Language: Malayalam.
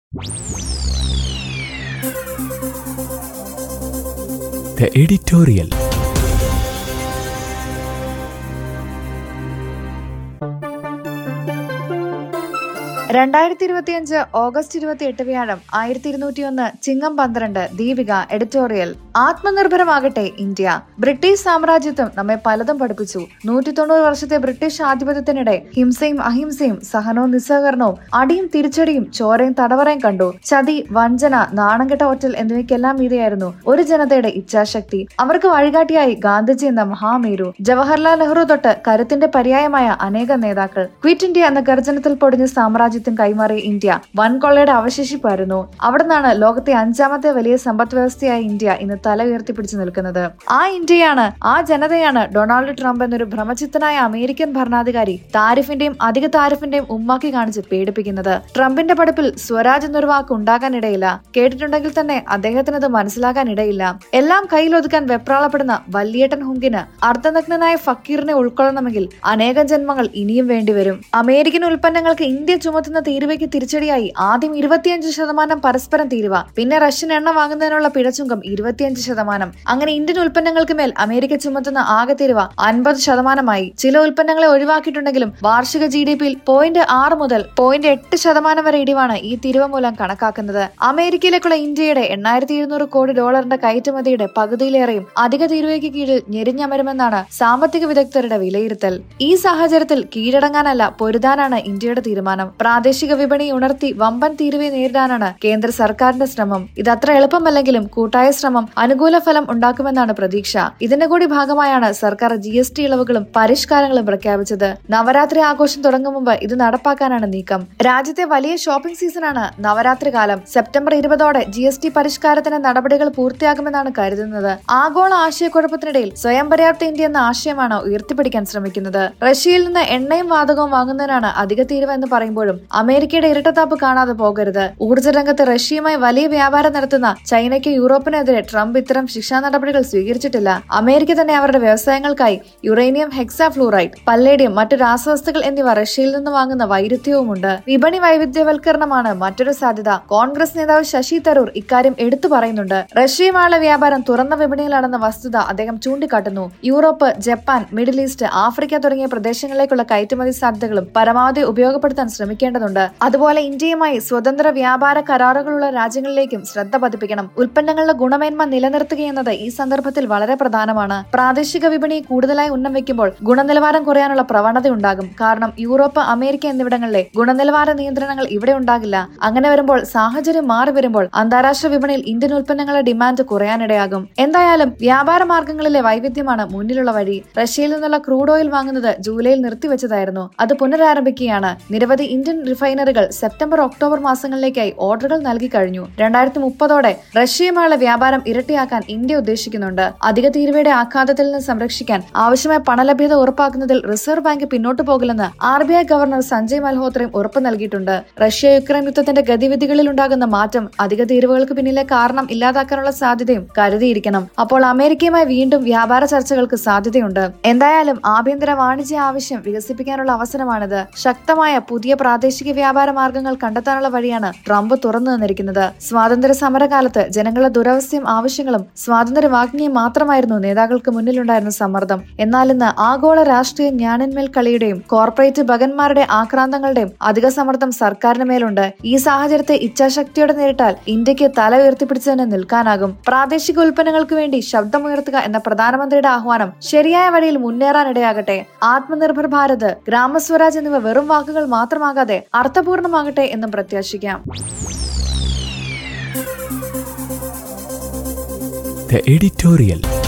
The editorial. രണ്ടായിരത്തി ഇരുപത്തിയഞ്ച് ഓഗസ്റ്റ് ഇരുപത്തി എട്ട് വ്യാഴം ആയിരത്തി ഇരുന്നൂറ്റിയൊന്ന് ചിങ്ങം പന്ത്രണ്ട് ദീപിക എഡിറ്റോറിയൽ ആത്മനിർഭരമാകട്ടെ ഇന്ത്യ ബ്രിട്ടീഷ് സാമ്രാജ്യത്വം നമ്മെ പലതും പഠിപ്പിച്ചു നൂറ്റി തൊണ്ണൂറ് വർഷത്തെ ബ്രിട്ടീഷ് ആധിപത്യത്തിനിടെ ഹിംസയും അഹിംസയും സഹനവും നിസ്സഹകരണവും അടിയും തിരിച്ചടിയും ചോരയും തടവറയും കണ്ടു ചതി വഞ്ചന നാണംകെട്ട ഒറ്റൽ എന്നിവയ്ക്കെല്ലാം മീതെയായിരുന്നു ഒരു ജനതയുടെ ഇച്ഛാശക്തി അവർക്ക് വഴികാട്ടിയായി ഗാന്ധിജി എന്ന മഹാമേരു ജവഹർലാൽ നെഹ്റു തൊട്ട് കരുത്തിന്റെ പര്യായമായ അനേകം നേതാക്കൾ ക്വിറ്റ് ഇന്ത്യ എന്ന ഗർജനത്തിൽ പൊടിഞ്ഞ സാമ്രാജ്യത്വം കൈമാറിയ ഇന്ത്യ വൻകൊള്ളയുടെ അവശേഷിപ്പായിരുന്നു അവിടെ നിന്നാണ് ലോകത്തെ അഞ്ചാമത്തെ വലിയ സമ്പദ് വ്യവസ്ഥയായ ഇന്ത്യ ഇന്ന് തല ഉയർത്തിപ്പിടിച്ചു നിൽക്കുന്നത് ആ ഇന്ത്യയാണ് ആ ജനതയാണ് ഡൊണാൾഡ് ട്രംപ് എന്നൊരു ഭ്രമചിത്തനായ അമേരിക്കൻ ഭരണാധികാരി താരിഫിന്റെയും അധിക താരിഫിന്റെയും ഉമ്മാക്കി കാണിച്ച് പേടിപ്പിക്കുന്നത് ട്രംപിന്റെ പഠിപ്പിൽ സ്വരാജ് എന്നൊരു വാക്ക് ഉണ്ടാകാനിടയില്ല കേട്ടിട്ടുണ്ടെങ്കിൽ തന്നെ അദ്ദേഹത്തിനത് മനസ്സിലാകാനിടയില്ല എല്ലാം കയ്യിലൊതുക്കാൻ വെപ്രാളപ്പെടുന്ന വല്യേട്ടൻ ഹുങ്കിന് അർദ്ധനഗ്നനായ ഫക്കീറിനെ ഉൾക്കൊള്ളണമെങ്കിൽ അനേകം ജന്മങ്ങൾ ഇനിയും വേണ്ടിവരും അമേരിക്കൻ ഉൽപ്പന്നങ്ങൾക്ക് ഇന്ത്യ ചുമത്തുന്ന തീരുവയ്ക്ക് തിരിച്ചടിയായി ആദ്യം ഇരുപത്തിയഞ്ച് ശതമാനം പരസ്പരം തീരുവ പിന്നെ റഷ്യൻ എണ്ണ വാങ്ങുന്നതിനുള്ള പിഴച്ചുങ്കം ഇരുപത്തിയഞ്ച് ശതമാനം അങ്ങനെ ഇന്ത്യൻ ഉൽപ്പന്നങ്ങൾക്ക് മേൽ അമേരിക്ക ചുമത്തുന്ന ആകെ തീരുവ അൻപത് ശതമാനമായി ചില ഉൽപ്പന്നങ്ങളെ ഒഴിവാക്കിയിട്ടുണ്ടെങ്കിലും വാർഷിക ജി ഡി പിയിൽ പോയിന്റ് ആറ് മുതൽ പോയിന്റ് എട്ട് ശതമാനം വരെ ഇടിവാണ് ഈ തീരുവ മൂലം കണക്കാക്കുന്നത് അമേരിക്കയിലേക്കുള്ള ഇന്ത്യയുടെ എണ്ണായിരത്തി എഴുന്നൂറ് കോടി ഡോളറിന്റെ കയറ്റുമതിയുടെ പകുതിയിലേറെയും അധിക തീരുവയ്ക്ക് കീഴിൽ ഞെരിഞ്ഞമരുമെന്നാണ് സാമ്പത്തിക വിദഗ്ധരുടെ വിലയിരുത്തൽ ഈ സാഹചര്യത്തിൽ കീഴടങ്ങാനല്ല പൊരുതാനാണ് ഇന്ത്യയുടെ തീരുമാനം പ്രാദേശിക വിപണി ഉണർത്തി വമ്പൻ തീരുവയെ നേരിടാനാണ് കേന്ദ്ര സർക്കാരിന്റെ ശ്രമം ഇത് അത്ര എളുപ്പമല്ലെങ്കിലും കൂട്ടായ ശ്രമം അനുകൂല ഫലം ഉണ്ടാക്കുമെന്നാണ് പ്രതീക്ഷ ഇതിന്റെ കൂടി ഭാഗമായാണ് സർക്കാർ ജി എസ് ടി ഇളവുകളും പരിഷ്കാരങ്ങളും പ്രഖ്യാപിച്ചത് നവരാത്രി ആഘോഷം തുടങ്ങും മുമ്പ് ഇത് നടപ്പാക്കാനാണ് നീക്കം രാജ്യത്തെ വലിയ ഷോപ്പിംഗ് സീസണാണ് നവരാത്രി കാലം സെപ്റ്റംബർ ഇരുപതോടെ ജി എസ് ടി പരിഷ്കാരത്തിന് നടപടികൾ പൂർത്തിയാകുമെന്നാണ് കരുതുന്നത് ആഗോള ആശയക്കുഴപ്പത്തിനിടയിൽ സ്വയം പര്യാപ്ത ഇന്ത്യ എന്ന ആശയമാണ് ഉയർത്തിപ്പിടിക്കാൻ ശ്രമിക്കുന്നത് റഷ്യയിൽ നിന്ന് എണ്ണയും വാതകവും വാങ്ങുന്നതിനാണ് അധിക തീരുവ എന്ന് പറയുമ്പോഴും അമേരിക്കയുടെ ഇരട്ടത്താപ്പ് കാണാതെ പോകരുത് ഊർജ്ജ രംഗത്ത് റഷ്യയുമായി വലിയ വ്യാപാരം നടത്തുന്ന ചൈനയ്ക്ക് യൂറോപ്പിനെതിരെ ട്രംപ് ഇത്തരം ശിക്ഷാ നടപടികൾ സ്വീകരിച്ചിട്ടില്ല അമേരിക്ക തന്നെ അവരുടെ വ്യവസായങ്ങൾക്കായി യുറേനിയം ഹെക്സാഫ്ലൂറൈഡ് പല്ലേഡിയം മറ്റു രാസവസ്തുക്കൾ എന്നിവ റഷ്യയിൽ നിന്ന് വാങ്ങുന്ന വൈരുദ്ധ്യവുമുണ്ട് വിപണി വൈവിധ്യവൽക്കരണമാണ് മറ്റൊരു സാധ്യത കോൺഗ്രസ് നേതാവ് ശശി തരൂർ ഇക്കാര്യം എടുത്തു പറയുന്നുണ്ട് റഷ്യയുമായുള്ള വ്യാപാരം തുറന്ന വിപണിയിലാണെന്ന വസ്തുത അദ്ദേഹം ചൂണ്ടിക്കാട്ടുന്നു Europe Japan Middle East Africa തുടങ്ങിയ പ്രദേശങ്ങളിലേക്കുള്ള കയറ്റുമതി സാധ്യതകളും പരമാവധി ഉപയോഗപ്പെടുത്താൻ ശ്രമിക്കേണ്ടതുണ്ട് അതുപോലെ ഇന്ത്യയുമായി സ്വതന്ത്ര വ്യാപാര കരാറുകളുള്ള രാജ്യങ്ങളിലേക്കും ശ്രദ്ധ പതിപ്പിക്കണം ഉൽപ്പന്നങ്ങളുടെ ഗുണമേന്മ നിലനിർത്തുകയെന്നത് ഈ സന്ദർഭത്തിൽ വളരെ പ്രധാനമാണ് പ്രാദേശിക വിപണി കൂടുതലായി ഉന്നം വെക്കുമ്പോൾ ഗുണനിലവാരം കുറയാനുള്ള പ്രവണത ഉണ്ടാകും കാരണം യൂറോപ്പ് അമേരിക്ക എന്നിവിടങ്ങളിലെ ഗുണനിലവാര നിയന്ത്രണങ്ങൾ ഇവിടെ ഉണ്ടാകില്ല അങ്ങനെ വരുമ്പോൾ സാഹചര്യം മാറി വരുമ്പോൾ അന്താരാഷ്ട്ര വിപണിയിൽ ഇന്ത്യൻ ഉൽപ്പന്നങ്ങളുടെ ഡിമാൻഡ് കുറയാനിടയാകും എന്തായാലും വ്യാപാര മാർഗങ്ങളിലെ വൈവിധ്യമാണ് മുന്നിലുള്ള വഴി റഷ്യയിൽ നിന്നുള്ള ക്രൂഡ് ഓയിൽ വാങ്ങുന്നത് ജൂലൈയിൽ നിർത്തിവെച്ചതായിരുന്നു അത് പുനരാരംഭിക്കുകയാണ് നിരവധി ഇന്ത്യൻ റിഫൈനറികൾ സെപ്റ്റംബർ ഒക്ടോബർ മാസങ്ങളിലേക്കായി ഓർഡറുകൾ നൽകി കഴിഞ്ഞു രണ്ടായിരത്തി മുപ്പതോടെ റഷ്യയുമായുള്ള വ്യാപാരം ഇരട്ടിയാക്കാൻ ഇന്ത്യ ഉദ്ദേശിക്കുന്നുണ്ട് അധിക തീരുവയുടെ ആഘാതത്തിൽ നിന്ന് സംരക്ഷിക്കാൻ ആവശ്യമായ പണലഭ്യത ഉറപ്പാക്കുന്നതിൽ റിസർവ് ബാങ്ക് പിന്നോട്ടു പോകില്ലെന്ന് R B I governor Sanjay മൽഹോത്രയും ഉറപ്പ് നൽകിയിട്ടുണ്ട് റഷ്യ യുക്രൈൻ യുദ്ധത്തിന്റെ ഗതിവിധികളിൽ ഉണ്ടാകുന്ന മാറ്റം അധിക തീരുവകൾക്ക് പിന്നിലെ കാരണം ഇല്ലാതാക്കാനുള്ള സാധ്യതയും കരുതിയിരിക്കണം അപ്പോൾ അമേരിക്കയുമായി വീണ്ടും വ്യാപാര ചർച്ചകൾക്ക് സാധ്യതയുണ്ട് എന്തായാലും ആഭ്യന്തര വാണിജ്യ ആവശ്യം വികസിപ്പിക്കാനുള്ള അവസരമാണിത് ശക്തമായ പുതിയ പ്രാദേശിക വ്യാപാര മാർഗങ്ങൾ കണ്ടെത്താനുള്ള വഴിയാണ് ട്രംപ് തുറന്നു തന്നിരിക്കുന്നത് സ്വാതന്ത്ര്യ സമരകാലത്ത് ജനങ്ങളുടെ ദുരവസ്ഥയും ആവശ്യങ്ങളും സ്വാതന്ത്ര്യ വാഗ്നിയും മാത്രമായിരുന്നു നേതാക്കൾക്ക് മുന്നിലുണ്ടായിരുന്ന സമ്മർദ്ദം എന്നാൽ ഇന്ന് ആഗോള രാഷ്ട്രീയ ഞാനിന്മേൽ കളിയുടെയും കോർപ്പറേറ്റ് ഭഗന്മാരുടെ ആക്രാന്തങ്ങളുടെയും അധിക സമ്മർദ്ദം സർക്കാരിന് മേലുണ്ട് ഈ സാഹചര്യത്തെ ഇച്ഛാശക്തിയോടെ നേരിട്ടാൽ ഇന്ത്യക്ക് തല ഉയർത്തിപ്പിടിച്ചു തന്നെ നിൽക്കാനാകും പ്രാദേശിക ഉൽപ്പന്നങ്ങൾക്ക് വേണ്ടി ശബ്ദമുയർത്തുക എന്ന പ്രധാനമന്ത്രിയുടെ ആഹ്വാനം ശരിയായ വഴിയിൽ മുന്നേറാനിടയാകട്ടെ ആത്മനിർഭർ ഭാരത് ഗ്രാമസ്വരാജ് എന്നിവ വെറും വാക്കുകൾ മാത്രമാകാതെ അർത്ഥപൂർണമാകട്ടെ എന്നും പ്രത്യാശിക്കാം The editorial.